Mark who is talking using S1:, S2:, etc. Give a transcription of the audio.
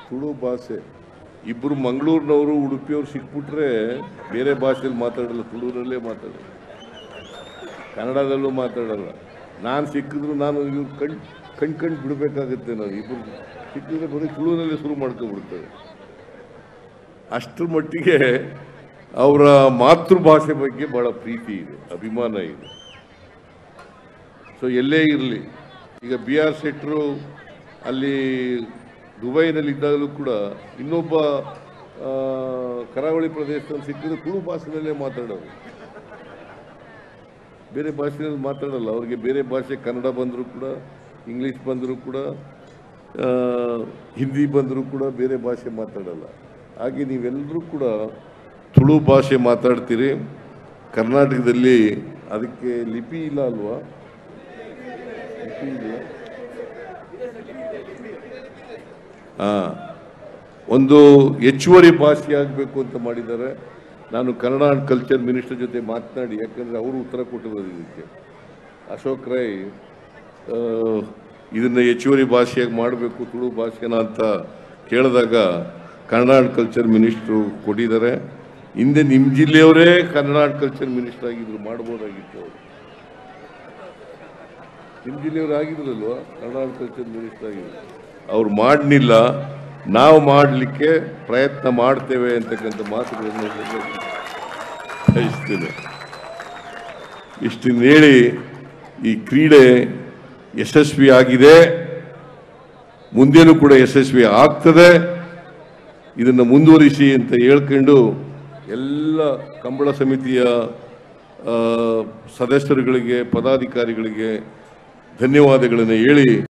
S1: ತುಳು ಭಾಷೆ ಇಬ್ಬರು ಮಂಗಳೂರಿನವರು ಉಡುಪಿಯವರು ಸಿಕ್ಬಿಟ್ರೆ ಬೇರೆ ಭಾಷೆಯಲ್ಲಿ ಮಾತಾಡಲ್ಲ ತುಳುನಲ್ಲೇ ಮಾತಾಡಲ್ಲ ಕನ್ನಡದಲ್ಲೂ ಮಾತಾಡಲ್ಲ ನಾನು ಸಿಕ್ಕಿದ್ರು ನಾನು ಇವ್ರು ಕಣ್ ಕಣ್ ಕಣ್ ಬಿಡಬೇಕಾಗುತ್ತೆ ನಾನು ಇಬ್ಬರು ಸಿಕ್ಕಿದ್ರೆ ಬರೀ ತುಳುನಲ್ಲೇ ಶುರು ಮಾಡ್ಕೊಂಡ್ಬಿಡ್ತಾರೆ ಅಷ್ಟರ ಮಟ್ಟಿಗೆ ಅವರ ಮಾತೃಭಾಷೆ ಬಗ್ಗೆ ಬಹಳ ಪ್ರೀತಿ ಇದೆ ಅಭಿಮಾನ ಇದೆ ಸೊ ಎಲ್ಲೇ ಇರಲಿ ಈಗ ಬಿ ಆರ್ ಶೆಟ್ರು ಅಲ್ಲಿ ದುಬೈನಲ್ಲಿ ಇದ್ದಾಗಲೂ ಕೂಡ ಇನ್ನೊಬ್ಬ ಆ, ಕರಾವಳಿ ಪ್ರದೇಶದಲ್ಲಿ ಸಿಕ್ಕಿದ್ರೆ ತುಳು ಭಾಷೆನಲ್ಲೇ ಮಾತಾಡೋರು ಬೇರೆ ಭಾಷೆಯಲ್ಲಿ ಮಾತಾಡಲ್ಲ ಅವ್ರಿಗೆ ಬೇರೆ ಭಾಷೆ ಕನ್ನಡ ಬಂದರೂ ಕೂಡ ಇಂಗ್ಲೀಷ್ ಬಂದರೂ ಕೂಡ ಆ, ಹಿಂದಿ ಬಂದರೂ ಕೂಡ ಬೇರೆ ಭಾಷೆ ಮಾತಾಡಲ್ಲ ಹಾಗೆ ನೀವೆಲ್ಲರೂ ಕೂಡ ತುಳು ಭಾಷೆ ಮಾತಾಡ್ತೀರಿ ಕರ್ನಾಟಕದಲ್ಲಿ ಅದಕ್ಕೆ ಲಿಪಿ ಇಲ್ಲ ಅಲ್ವಾ ಲಿಪಿ ಇದೆಯಾ ಹಾ ಒಂದು ಹೆಚ್ಚುವರಿ ಭಾಷೆ ಆಗಬೇಕು ಅಂತ ಮಾಡಿದ್ದಾರೆ ನಾನು ಕನ್ನಡ ಅಂಡ್ ಕಲ್ಚರ್ ಮಿನಿಸ್ಟರ್ ಜೊತೆ ಮಾತನಾಡಿ ಯಾಕಂದರೆ ಅವರು ಉತ್ತರ ಕೊಟ್ಟಿರೋದು ಇದಕ್ಕೆ ಅಶೋಕ್ ರೈ ಆ, ಇದನ್ನ ಹೆಚ್ಚುವರಿ ಭಾಷೆಯಾಗಿ ಮಾಡಬೇಕು ತುಳು ಭಾಷೆನ ಅಂತ ಕೇಳಿದಾಗ ಕನ್ನಡ ಅಂಡ್ ಕಲ್ಚರ್ ಮಿನಿಸ್ಟ್ರು ಕೊಟ್ಟಿದ್ದಾರೆ ಹಿಂದೆ ನಿಮ್ಮ ಜಿಲ್ಲೆಯವರೇ ಕನ್ನಡ ಅಂಡ್ ಕಲ್ಚರ್ ಮಿನಿಸ್ಟರ್ ಆಗಿದ್ರು ಮಾಡ್ಬೋದಾಗಿತ್ತು ಅವರು ನಿಮ್ಮ ಜಿಲ್ಲೆಯವರು ಆಗಿದ್ರಲ್ವಾ ಕನ್ನಡ ಅಂಡ್ ಕಲ್ಚರ್ ಮಿನಿಸ್ಟರ್ ಆಗಿದ್ರು ಅವ್ರು ಮಾಡಲಿಲ್ಲ ನಾವು ಮಾಡಲಿಕ್ಕೆ ಪ್ರಯತ್ನ ಮಾಡ್ತೇವೆ ಅಂತಕ್ಕಂಥ ಮಾತುಗಳನ್ನು ಬಯಸ್ತೇನೆ ಇಷ್ಟನ್ನು ಹೇಳಿ ಈ ಕ್ರೀಡೆ ಯಶಸ್ವಿ ಆಗಿದೆ ಮುಂದೇನೂ ಕೂಡ ಯಶಸ್ವಿ ಆಗ್ತದೆ ಇದನ್ನು ಮುಂದುವರಿಸಿ ಅಂತ ಹೇಳ್ಕೊಂಡು ಎಲ್ಲ ಕಂಬಳ ಸಮಿತಿಯ ಆ, ಸದಸ್ಯರುಗಳಿಗೆ ಪದಾಧಿಕಾರಿಗಳಿಗೆ ಧನ್ಯವಾದಗಳನ್ನು ಹೇಳಿ